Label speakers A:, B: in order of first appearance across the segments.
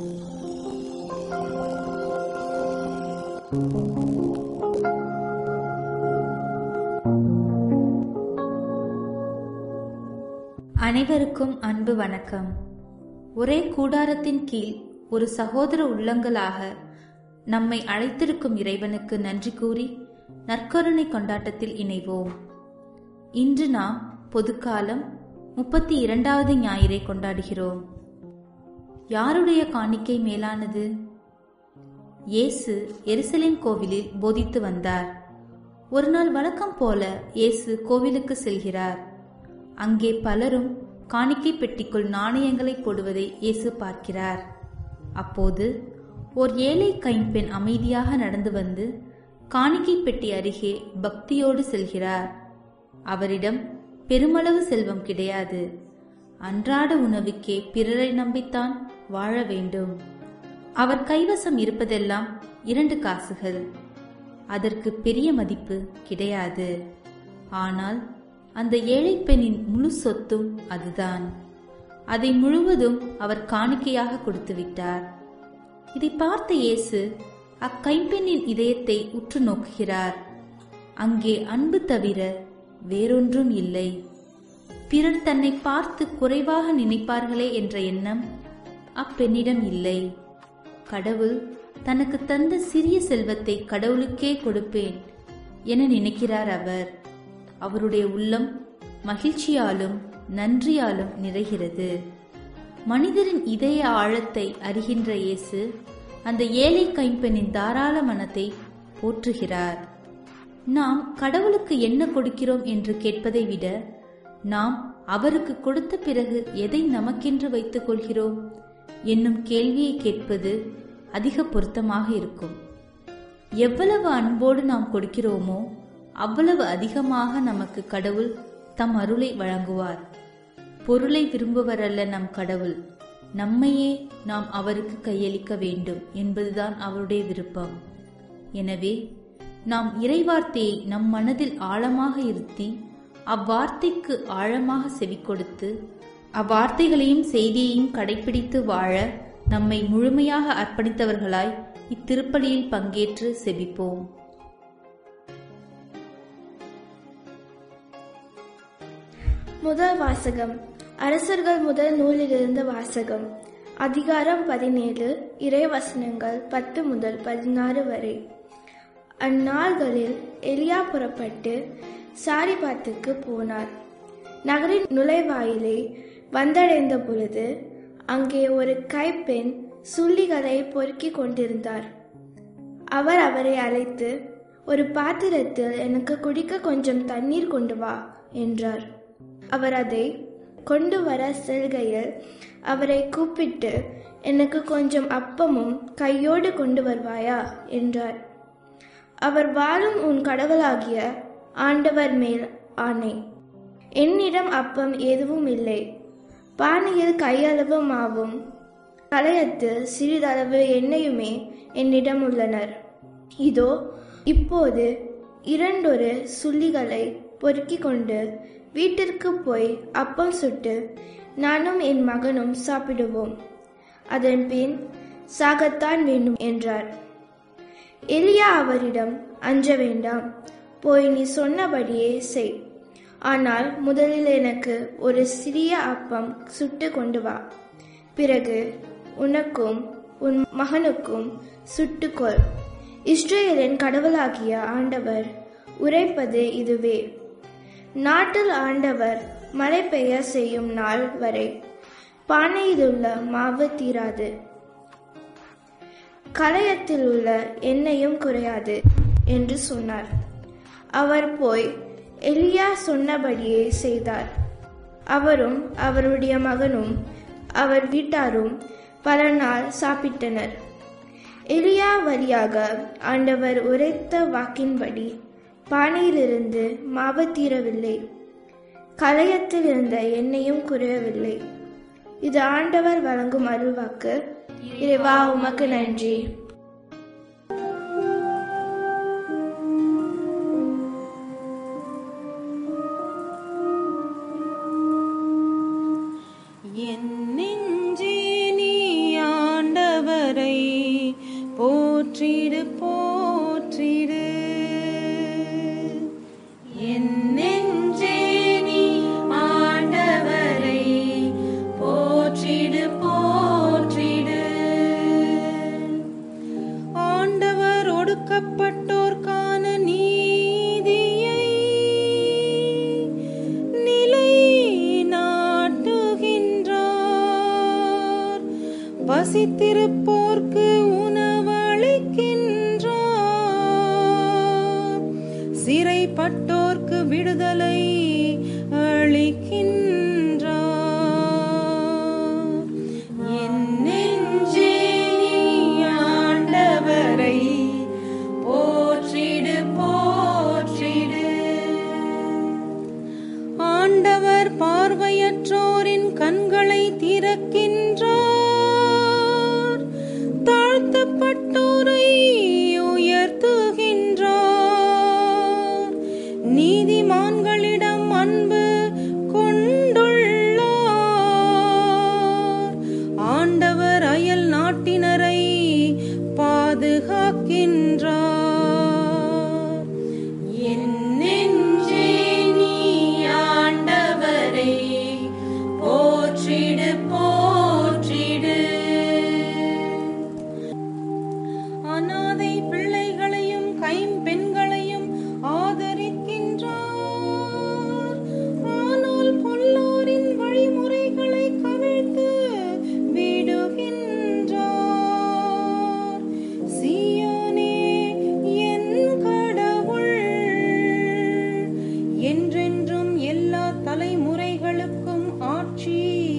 A: அனைவருக்கும் அன்பு வணக்கம் ஒரே கூடாரத்தின் கீழ் ஒரு சகோதர உள்ளங்களாக நம்மை அழைத்திருக்கும் இறைவனுக்கு நன்றி கூறி நற்கருணை கொண்டாட்டத்தில் இணைவோம் இன்று நாம் பொதுக்காலம் முப்பத்தி இரண்டாவது ஞாயிறை கொண்டாடுகிறோம் யாருடைய காணிக்கை மேலானது இயேசு எருசலேம் கோவிலில் போதித்து வந்தார் ஒரு நாள் வழக்கம் போல இயேசு கோவிலுக்கு செல்கிறார் அங்கே பலரும் காணிக்கை பெட்டிக்குள் நாணயங்களை போடுவதை இயேசு பார்க்கிறார் அப்போது ஓர் ஏழை கைம்பெண் அமைதியாக நடந்து வந்து காணிக்கை பெட்டி அருகே பக்தியோடு செல்கிறார் அவரிடம் பெருமளவு செல்வம் கிடையாது அன்றாட உணவுக்கே பிறரை நம்பித்தான் வாழ வேண்டும் அவர் கைவசம் இருப்பதெல்லாம் இரண்டு காசுகள் அதற்கு பெரிய மதிப்பு கிடையாது ஆனால் அந்த ஏழை பெண்ணின் முழு சொத்தும் அதுதான் அதை முழுவதும் அவர் காணிக்கையாக கொடுத்து விட்டார் இதை பார்த்த இயேசு அக்கைம்பெண்ணின் இதயத்தை உற்று நோக்குகிறார் அங்கே அன்பு தவிர வேறொன்றும் இல்லை பிறர் தன்னை பார்த்து குறைவாக நினைப்பார்களே என்ற எண்ணம் அப்பெண்ணிடம் இல்லை கடவுள் தனக்கு தந்த சிறிய செல்வத்தை கடவுளுக்கே கொடுப்பேன் என நினைக்கிறார் அவர் அவருடைய உள்ளம் மகிழ்ச்சியாலும் நன்றியாலும் நிறைகிறது மனிதரின் இதய ஆழத்தை அறிகின்ற இயேசு அந்த ஏழை கைம்பெண்ணின் தாராள மனத்தை போற்றுகிறார் நாம் கடவுளுக்கு என்ன கொடுக்கிறோம் என்று கேட்பதை விட நாம் அவருக்கு கொடுத்த பிறகு எதை நமக்கென்று வைத்துக் கொள்கிறோம் என்னும் கேள்வியை கேட்பது அதிக பொருத்தமாக இருக்கும் எவ்வளவு அன்போடு நாம் கொடுக்கிறோமோ அவ்வளவு அதிகமாக நமக்கு கடவுள் தம் அருளை வழங்குவார் பொருளை விரும்புவரல்ல நம் கடவுள் நம்மையே நாம் அவருக்கு கையளிக்க வேண்டும் என்பதுதான் அவருடைய விருப்பம் எனவே நாம் இறைவார்த்தையை நம் மனதில் ஆழமாக இருத்தி அவ்வார்த்தைக்கு ஆழமாக செவி கொடுத்து அவ்வார்த்தைகளையும் செய்தியையும் கடைபிடித்து வாழ நம்மை முழுமையாக அர்ப்பணித்தவர்களாய் இத்திருப்பலியில் பங்கேற்று செபிப்போம்
B: முதல் வாசகம் அரசர்கள் முதல் நூலிலிருந்து வாசகம் அதிகாரம் பதினேழு இறைவசனங்கள் பத்து முதல் பதினாறு வரை அந்நாள்களில் எலியா புறப்பட்டு சாரிபாத்துக்கு போனார் நகரின் நுழைவாயிலை வந்தடைந்த பொழுது அங்கே ஒரு கைப்பெண் சுள்ளிகளை பொறுக்கிக் கொண்டிருந்தார் அவர் அவரை அழைத்து ஒரு பாத்திரத்தில் எனக்கு குடிக்க கொஞ்சம் தண்ணீர் கொண்டு வா என்றார் அவர் அதை கொண்டு வர செல்கையில் அவரை கூப்பிட்டு எனக்கு கொஞ்சம் அப்பமும் கையோடு கொண்டு வருவாயா என்றார் அவர் வாழும் உன் கடவுளாகிய ஆண்டவர் மேல் ஆணை என்னிடம் அப்பம் எதுவும் இல்லை பானையில் கையளவு மாவும் கலையத்தில் சிறிதளவு எண்ணெயுமே என்னிடம் உள்ளனர் இதோ இப்போது இரண்டொரு சுள்ளிகளை பொறுக்கிக் கொண்டு வீட்டிற்கு போய் அப்பம் சுட்டு நானும் என் மகனும் சாப்பிடுவோம் அதன் பின் சாகத்தான் வேண்டும் என்றார் எலியா அவரிடம் அஞ்ச வேண்டாம் போய் நீ சொன்னபடியே செய் ஆனால் முதலில் எனக்கு ஒரு சிறிய அப்பம் சுட்டு கொண்டு வா பிறகு உனக்கும் உன் மகனுக்கும் சுட்டுக்கொள் இஸ்ரேலின் கடவுளாகிய ஆண்டவர் உரைப்பது இதுவே நாட்டில் ஆண்டவர் மழை பெய்ய செய்யும் நாள் வரை பானையிலுள்ள மாவு தீராது கலையத்தில் உள்ள எண்ணெயும் குறையாது என்று சொன்னார் அவர் போய் எலியா சொன்னபடியே செய்தார் அவரும் அவருடைய மகனும் அவர் வீட்டாரும் பல நாள் சாப்பிட்டனர் எலியா வழியாக ஆண்டவர் உரைத்த வாக்கின்படி பானையிலிருந்து மாவு தீரவில்லை கலையத்தில் இருந்த எண்ணெயும் குறையவில்லை இது ஆண்டவர் வழங்கும் அருள்வாக்கு இறைவா உமக்கு நன்றி
C: என் நெஞ்சே நீ ஆண்டவர் போற்றிடு போற்றிடு என் நெஞ்சே நீ ஆண்டவரை போற்றிடு போற்றிடு ஆண்டவர் ஒடுக்கப்பட்டோர்க்கான நீதியை நிலை நாட்டுகின்றார் பசித்திருப்போர்க்கு உணவளிக்கின்றார் சிறைப்பட்டோர்க்கு விடுதலை அளிக்கின்றார் என் நெஞ்சே நீ ஆண்டவரை போற்றிடு போற்றிடு ஆண்டவர் பார்வையற்றோரின் கண்களை திறக்கின்றார் தாழ்த்தப்பட்டோரை உயர்த்துகின்றார் நீதிமான்களிடம் அன்பு கொண்டுள்ளார் ஆண்டவர் அயல் நாட்டினரை பாதுகாக்கின்றார் என் நெஞ்சே நீ ஆண்டவரை போற்றிடு போற்றிடு அனாதை பிள்ளைகளையும் கைம்பெண்களையும் ஆதரிக்கின்றார் ஆனால் பொல்லாரின் வழிமுறைகளை கவிழ்த்து விடுகின்றார் சீயோனே என் கடவுள் என்றென்றும் எல்லா தலைமுறைகளுக்கும் ஆட்சி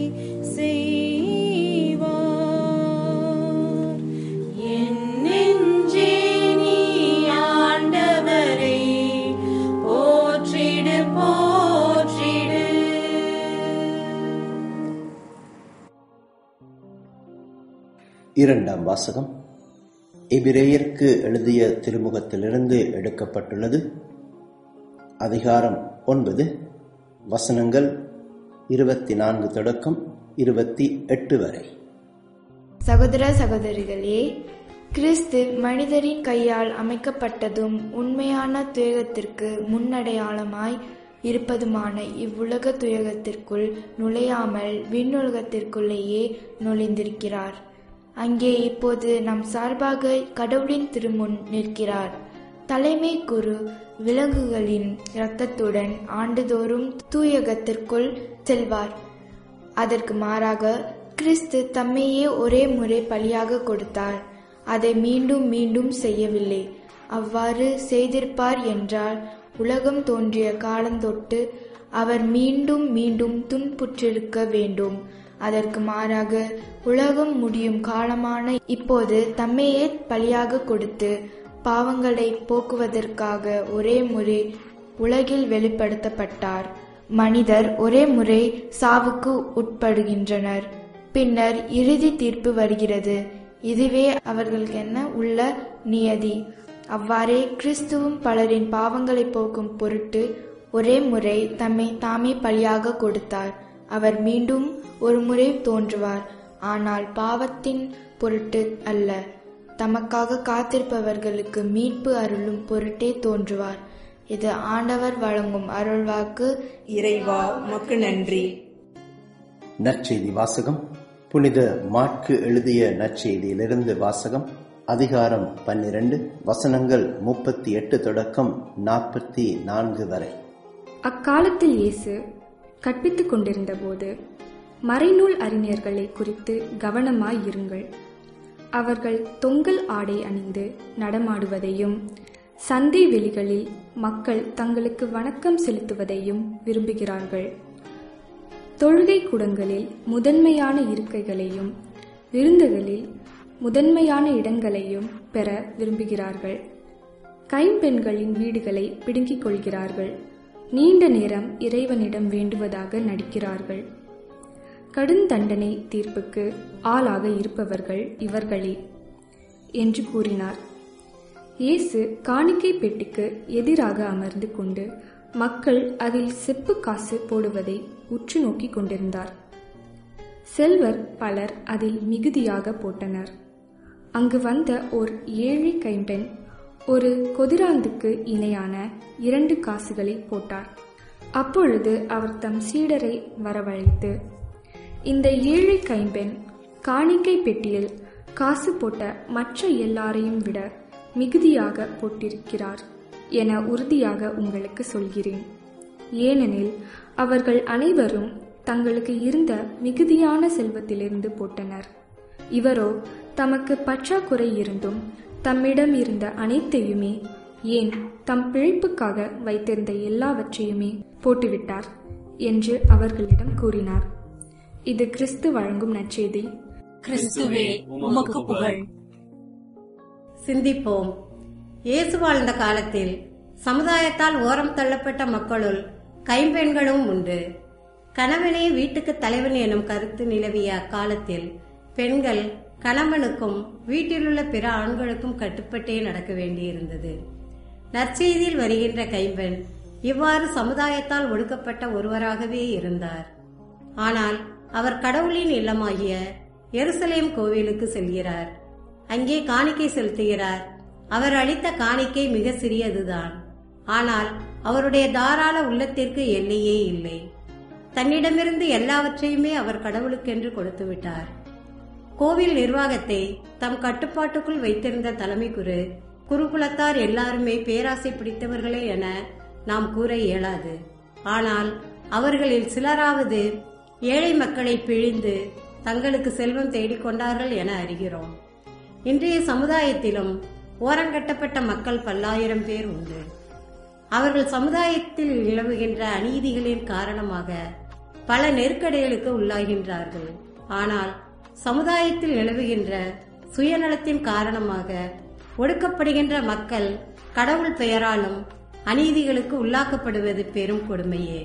C: செய்வார் என் நெஞ்சே நீ ஆண்டவரை போற்றிடு போற்றிடு
D: இரண்டாம் வாசகம் எபிரேயருக்கு எழுதிய திருமுகத்திலிருந்து எடுக்கப்பட்டுள்ளது அதிகாரம் ஒன்பது வசனங்கள் இருபத்தி நான்கு தொடக்கம் இருபத்தி எட்டு வரை
B: சகோதர சகோதரிகளே கிறிஸ்து மனிதரின் கையால் அமைக்கப்பட்டதும் உண்மையான துயகத்திற்கு முன்னடையாளமாய் இருப்பதுமான இவ்வுலக துயகத்திற்குள் நுழையாமல் விண்ணுலகத்திற்குள்ளேயே நுழைந்திருக்கிறார் அங்கே இப்போது நம் சார்பாக கடவுளின் திருமுன் நிற்கிறார் தலைமை குரு விலங்குகளின் இரத்தத்துடன் ஆண்டுதோறும் தூயகத்திற்குள் செல்வார் அதற்கு மாறாக கிறிஸ்து தம்மையே ஒரே முறை பலியாக கொடுத்தார் அதை மீண்டும் மீண்டும் செய்யவில்லை அவ்வாறு செய்திருப்பார் என்றால் உலகம் தோன்றிய காலந்தொட்டு அவர் மீண்டும் மீண்டும் துன்புற்றிருக்க வேண்டும் அதற்கு மாறாக உலகம் முடியும் காலமான இப்போது தம்மையே பலியாக கொடுத்து பாவங்களை போக்குவதற்காக ஒரே முறை உலகில் வெளிப்படுத்தப்பட்டார் மனிதர் ஒரே முறை சாவுக்கு உட்படுகின்றனர் பின்னர் இறுதி தீர்ப்பு வருகிறது இதுவே அவர்களுக்கென்ன உள்ள நியதி அவ்வாறே கிறிஸ்துவும் பலரின் பாவங்களை போக்கும் பொருட்டு ஒரே முறை தம்மை தாமே பலியாக கொடுத்தார் அவர் மீண்டும் ஒரு முறை தோன்றுவார் ஆனால் பாவத்தின் பொருட்டு அல்ல தமக்காக காத்திருப்பவர்களுக்கு மீட்பு அருளும் பொருட்டே தோன்றுவார் இது ஆண்டவர் வழங்கும் அருள்வாக்கு
E: இறைவா உமக்கு நன்றி
D: நற்செய்தி வாசகம் புனித மாற்கு எழுதிய நற்செய்தியிலிருந்து வாசகம் அதிகாரம் பன்னிரண்டு வசனங்கள் முப்பத்தி எட்டு தொடக்கம் நாற்பத்தி நான்கு வரை
F: அக்காலத்தில் இயேசு கற்பித்துக் கொண்டிருந்தபோது மறைநூல் அறிஞர்களை குறித்து கவனமாய் இருங்கள் அவர்கள் தொங்கல் ஆடை அணிந்து நடமாடுவதையும் சந்தை வெளிகளில் மக்கள் தங்களுக்கு வணக்கம் செலுத்துவதையும் விரும்புகிறார்கள் தொழுகை கூடங்களில் முதன்மையான இருக்கைகளையும் விருந்துகளில் முதன்மையான இடங்களையும் பெற விரும்புகிறார்கள் கைம்பெண்களின் வீடுகளை பிடுங்கிக் கொள்கிறார்கள் நீண்ட நேரம் இறைவனிடம் வேண்டுவதாக நடிக்கிறார்கள் கடுந்தண்டனை தீர்ப்புக்கு ஆளாக இருப்பவர்கள் இவர்களே என்று கூறினார் இயேசு காணிக்கை பெட்டிக்கு எதிராக அமர்ந்து கொண்டு மக்கள் அதில் செப்பு காசு போடுவதை உற்று நோக்கிக் கொண்டிருந்தார் செல்வர் பலர் அதில் மிகுதியாக போட்டனர் அங்கு வந்த ஓர் ஏழை கைம்பெண் ஒரு கொதிராந்துக்கு இணையான இரண்டு காசுகளை போட்டார் அப்பொழுது அவர் தம் சீடரை வரவழைத்து இந்த ஏழை கைம்பெண் காணிக்கை பெட்டியில் காசு போட்ட மற்ற எல்லாரையும் விட மிகுதியாக போட்டிருக்கிறார் என உறுதியாக உங்களுக்கு சொல்கிறேன் ஏனெனில் அவர்கள் அனைவரும் தங்களுக்கு இருந்த மிகுதியான செல்வத்திலிருந்து போட்டனர் இவரோ தமக்கு பற்றாக்குறை இருந்தும் தம்மிடம் இருந்த அனைத்தையுமே ஏன் தம் பிழைப்புக்காக வைத்திருந்த எல்லாவற்றையுமே போட்டுவிட்டார் என்று அவர்களிடம் கூறினார் இது கிறிஸ்து வழங்கும் நற்செய்தி
G: கிறிஸ்துவே உமக்கு புகழ்
H: சிந்திப்போம் இயேசு வாழ்ந்த காலத்தில் சமுதாயத்தால் ஓரம் தள்ளப்பட்ட மக்களுள் கைம்பெண்களும் உண்டு கணவனே வீட்டுக்கு தலைவன் எனும் கருத்து நிலவிய அக்காலத்தில் பெண்கள் கணவனுக்கும் வீட்டிலுள்ள பிற ஆண்களுக்கும் கட்டுப்பட்டே நடக்க வேண்டியிருந்தது நற்செய்தியில் வருகின்ற கைம்பெண் இவ்வாறு சமுதாயத்தால் ஒடுக்கப்பட்ட ஒருவராகவே இருந்தார் ஆனால் அவர் கடவுளின் இல்லமாகிய எருசலேம் கோவிலுக்கு செல்கிறார் அங்கே காணிக்கை செலுத்துகிறார் அவர் அளித்த காணிக்கை மிக சிறியதுதான் ஆனால் அவருடைய தாராள உள்ளத்திற்கு எல்லையே இல்லை தன்னிடமிருந்து எல்லாவற்றையுமே அவர் கடவுளுக்கென்று கொடுத்து விட்டார் கோவில் நிர்வாகத்தை தம் கட்டுப்பாட்டுக்குள் வைத்திருந்த தலைமை குரு குருகுலத்தார் எல்லாருமே பேராசை பிடித்தவர்களே என நாம் கூற இயலாது ஆனால் அவர்களில் சிலராவது ஏழை மக்களை பிழிந்து தங்களுக்கு செல்வம் தேடிக்கொண்டார்கள் என அறிகிறோம் இன்றைய சமுதாயத்திலும் ஓரங்கட்டப்பட்ட மக்கள் பல்லாயிரம் பேர் உண்டு அவர்கள் சமுதாயத்தில் நிலவுகின்ற அநீதிகளின் காரணமாக பல நெருக்கடிகளுக்கு உள்ளாகின்றார்கள் ஆனால் சமுதாயத்தில் நிலவுகின்ற சுயநலத்தின் காரணமாக ஒடுக்கப்படுகின்ற மக்கள் கடவுள் பெயராலும் அநீதிகளுக்கு உள்ளாக்கப்படுவது பெரும் கொடுமையே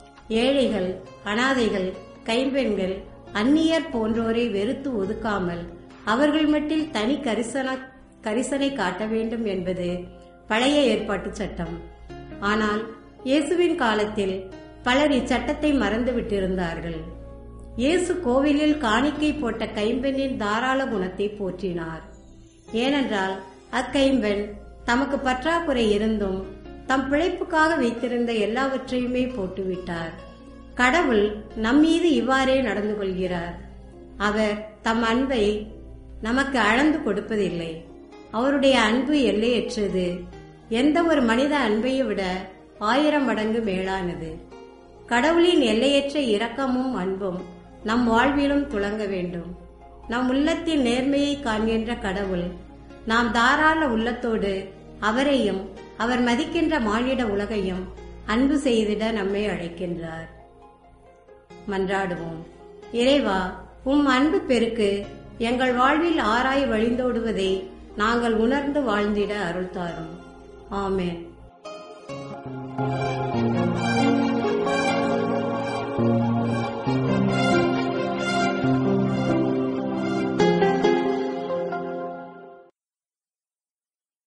H: ஏழைகள் அனாதைகள் கைம்பெண்கள் அந்நியர் போன்றோரை வெறுத்து ஒதுக்காமல் அவர்கள் மட்டில் தனி கரிசன கரிசனை காட்ட வேண்டும் என்பது பழைய ஏற்பாட்டு சட்டம் ஆனால் இயேசுவின் காலத்தில் பலர் இச்சட்டத்தை மறந்து விட்டிருந்தார்கள் இயேசு கோவிலில் காணிக்கை போட்ட கைம்பெண்ணின் தாராள குணத்தை போற்றினார் ஏனென்றால் அக்கைம்பெண் தமக்கு பற்றாக்குறை இருந்தும் தம் பிழைப்புக்காக வைத்திருந்த எல்லாவற்றையுமே போட்டுவிட்டார் கடவுள் நம்மீது இவ்வாறே நடந்து கொள்கிறார் அவர் தம் அன்பை நமக்கு அளந்து கொடுப்பதில்லை அவருடைய அன்பு எல்லையற்றது எந்த ஒரு மனித அன்பையும் விட ஆயிரம் மடங்கு மேலானது கடவுளின் எல்லையற்ற இரக்கமும் அன்பும் நம் வாழ்விலும் துளங்க வேண்டும் நம் உள்ளத்தின் நேர்மையை காண்கின்ற கடவுள் நாம் தாராள உள்ளத்தோடு அவரையும் அவர் மதிக்கின்ற மானிட உலகையும் அன்பு செய்திட நம்மை அழைக்கின்றார் மன்றாடுவோம் இறைவா உம் அன்பு பெருக்கு எங்கள் வாழ்வில் ஆராய் வழிந்தோடுவதை நாங்கள் உணர்ந்து வாழ்ந்திட அருள் தாரும் ஆமென்
C: ஆ